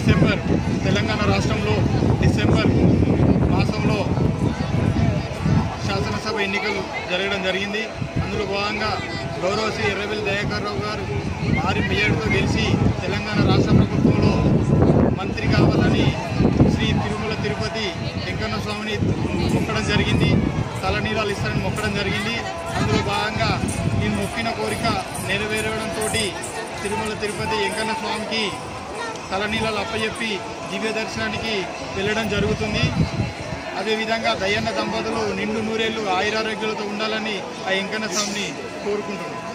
December Telangana రాష్ట్రంలో December మాసంలో శాసనసభ ఎన్నికలు జరగడం జరిగింది అందులో భాగంగా గౌరవ శ్రీ ఎర్రబెల్లి దయాకర్ రావు గారు భారీ మెజార్టీతో గెలిచి తెలంగాణ రాష్ట్ర ప్రభుత్వంలో మంత్రి కావాలని శ్రీ తిరుమల తిరుపతి వెంకన్న స్వామిని మొక్కడం జరిగింది తలనీలాలు ఇస్తారని మొక్కడం జరిగింది అందులో భాగంగా నేను మొక్కిన కోరిక నెరవేరడంతో తిరుమల తిరుపతి వెంకన్న స్వామికి తలనీలాలు అప్పచెప్పి దివ్య దర్శనానికి వెళ్ళడం జరుగుతుంది అదేవిధంగా దయ్యన్న దంపతులు నిండు నూరేళ్లు ఆయురారోగ్యాలతో ఉండాలని ఆ వెంకన్న స్వామిని కోరుకుంటున్నాను